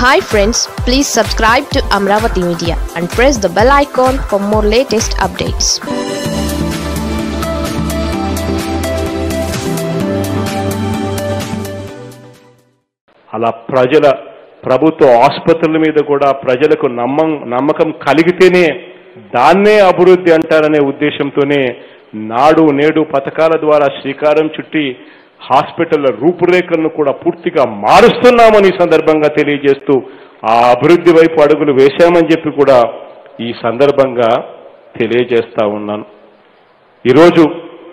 hi friends please subscribe to Amaravati media and press the bell icon for more latest updates అలా ప్రజల ప్రభుత్వ ఆసుపత్రుల మీద కూడా ప్రజలకు నమ్మం నమ్మకం కలిగితేనే దాన్నే అభివృద్ధి అంటారనే ఉద్దేశంతోనే నాడు నేడు పథకాల ద్వారా శ్రీకారం చుట్టి హాస్పిటళ్ల రూపురేఖలను కూడా పూర్తిగా మారుస్తున్నామని ఈ సందర్భంగా తెలియజేస్తూ ఆ అభివృద్ధి వైపు అడుగులు వేశామని చెప్పి కూడా ఈ సందర్భంగా తెలియజేస్తా ఉన్నాను ఈరోజు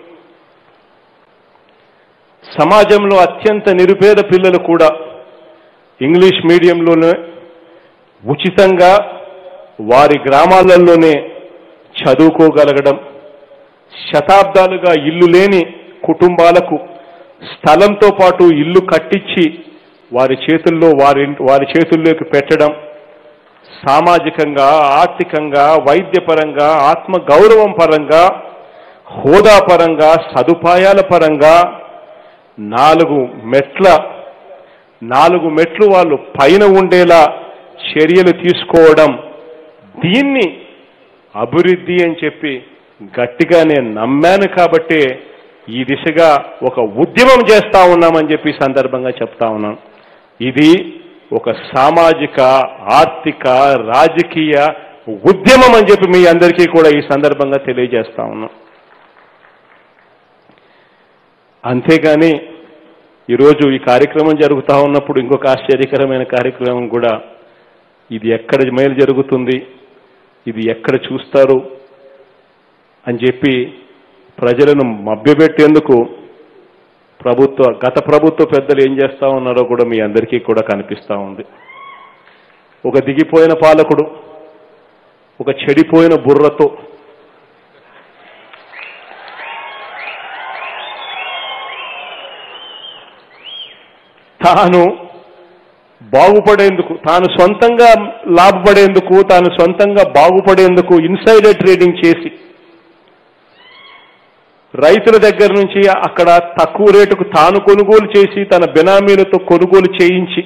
సమాజంలో అత్యంత నిరుపేద పిల్లలు కూడా ఇంగ్లీష్ మీడియంలోనే ఉచితంగా వారి గ్రామాలలోనే చదువుకోగలగడం శతాబ్దాలుగా ఇల్లు లేని కుటుంబాలకు స్థలంతో పాటు ఇల్లు కట్టించి వారి చేతుల్లో వారి వారి చేతుల్లోకి పెట్టడం సామాజికంగా ఆర్థికంగా వైద్యపరంగా ఆత్మ గౌరవం పరంగా హోదా పరంగా సదుపాయాల పరంగా నాలుగు మెట్ల నాలుగు మెట్లు వాళ్ళు పైన ఉండేలా చర్యలు తీసుకోవడం దీన్ని అభివృద్ధి అని చెప్పి గట్టిగా నేను నమ్మాను కాబట్టే ఈ దిశగా ఒక ఉద్యమం చేస్తా ఉన్నామని చెప్పి ఈ సందర్భంగా చెప్తా ఉన్నాను ఇది ఒక సామాజిక ఆర్థిక రాజకీయ ఉద్యమం అని చెప్పి మీ అందరికీ కూడా ఈ సందర్భంగా తెలియజేస్తా ఉన్నాం అంతేగాని ఈరోజు ఈ కార్యక్రమం జరుగుతూ ఉన్నప్పుడు ఇంకొక ఆశ్చర్యకరమైన కార్యక్రమం కూడా ఇది ఎక్కడ మేలు జరుగుతుంది ఇది ఎక్కడ చూస్తారు అని చెప్పి ప్రజలను మభ్యపెట్టేందుకు ప్రభుత్వ గత ప్రభుత్వ పెద్దలు ఏం చేస్తా ఉన్నారో కూడా మీ అందరికీ కూడా కనిపిస్తా ఉంది ఒక దిగిపోయిన పాలకుడు ఒక చెడిపోయిన బుర్రతో తాను బాగుపడేందుకు తాను సొంతంగా లాభపడేందుకు తాను సొంతంగా బాగుపడేందుకు ఇన్సైడర్ ట్రేడింగ్ చేసి రైతుల దగ్గర నుంచి అక్కడ తక్కువ రేటుకు తాను కొనుగోలు చేసి తన బినామీలతో కొనుగోలు చేయించి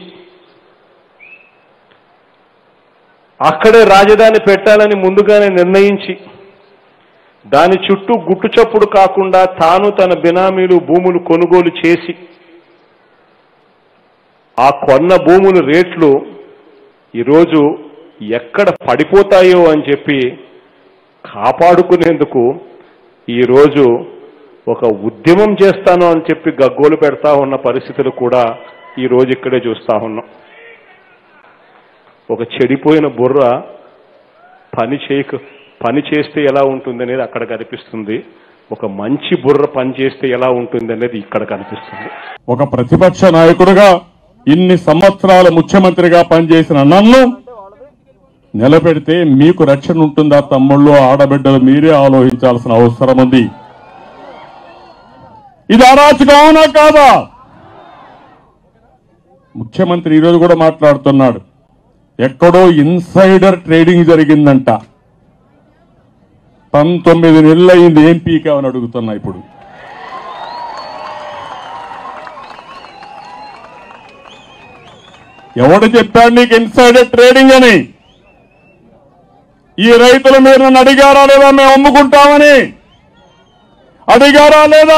అక్కడే రాజధాని పెట్టాలని ముందుగానే నిర్ణయించి దాని చుట్టూ గుట్టు చప్పుడు కాకుండా తాను తన బినామీలు భూములు కొనుగోలు చేసి ఆ కొన్న భూముల రేట్లు ఈరోజు ఎక్కడ పడిపోతాయో అని చెప్పి కాపాడుకునేందుకు ఈరోజు ఒక ఉద్యమం చేస్తాను అని చెప్పి గగ్గోలు పెడతా ఉన్న పరిస్థితులు కూడా ఈరోజు ఇక్కడే చూస్తా ఉన్నాం ఒక చెడిపోయిన బుర్ర పని చేయక పని చేస్తే ఎలా ఉంటుంది అనేది అక్కడ కనిపిస్తుంది ఒక మంచి బుర్ర పని చేస్తే ఎలా ఉంటుంది అనేది ఇక్కడ కనిపిస్తుంది ఒక ప్రతిపక్ష నాయకుడిగా ఇన్ని సంవత్సరాల ముఖ్యమంత్రిగా పనిచేసిన నన్ను నిలబెడితే మీకు రక్షణ ఉంటుందా తమ్ముళ్ళు ఆడబిడ్డలు మీరే ఆలోచించాల్సిన అవసరం ఉంది ఇది అరాచకం అవునా కాదా ముఖ్యమంత్రి ఈరోజు కూడా మాట్లాడుతున్నాడు ఎక్కడో ఇన్సైడర్ ట్రేడింగ్ జరిగిందంట పంతొమ్మిది నెలలైంది ఏం పీకావని అడుగుతున్నా ఇప్పుడు ఎవడు చెప్పాడు నీకు ఇన్సైడర్ ట్రేడింగ్ అని ఈ రైతుల మీరు నన్ను అడిగారా లేదా మేము అమ్ముకుంటామని అడిగారా లేదా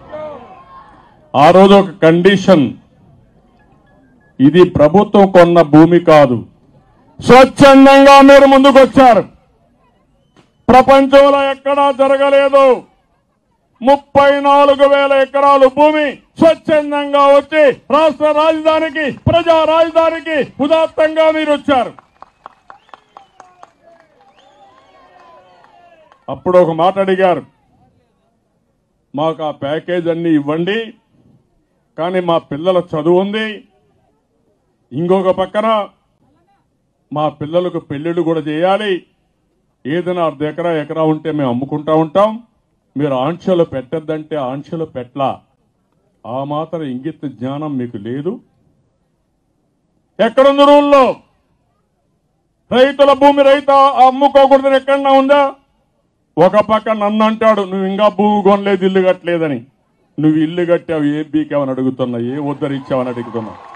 ఆ రోజు ఒక కండిషన్ ఇది ప్రభుత్వం కొన్న భూమి కాదు స్వచ్ఛందంగా మీరు ముందుకొచ్చారు ప్రపంచంలో ఎక్కడా జరగలేదు ముప్పై నాలుగు వేల ఎకరాలు భూమి స్వచ్ఛందంగా వచ్చి రాష్ట్ర రాజధానికి ప్రజా రాజధానికి ఉదాత్తంగా మీరు వచ్చారు అప్పుడు ఒక మాట అడిగారు మాకు ఆ ప్యాకేజ్ అన్ని ఇవ్వండి కానీ మా పిల్లల చదువు ఉంది ఇంకొక పక్కన మా పిల్లలకు పెళ్లిళ్ళు కూడా చేయాలి ఏదైనా అర్ధ ఎకరా ఎకరా ఉంటే మేము అమ్ముకుంటా ఉంటాం మీరు ఆంక్షలు పెట్టద్దంటే ఆంక్షలు పెట్టలా ఆ మాత్రం ఇంగిత జ్ఞానం మీకు లేదు ఎక్కడుంది రూల్లో రైతుల భూమి రైతు అమ్ముకోకూడదని ఎక్కడన్నా ఉందా ఒక పక్క నన్ను అంటాడు నువ్వు ఇంకా భూమి కొనలేదు ఇల్లు కట్టలేదని నువ్వు ఇల్లు కట్టావు ఏ బీకావని అడుగుతున్నా ఏ ఉద్ధరించావని అడుగుతున్నా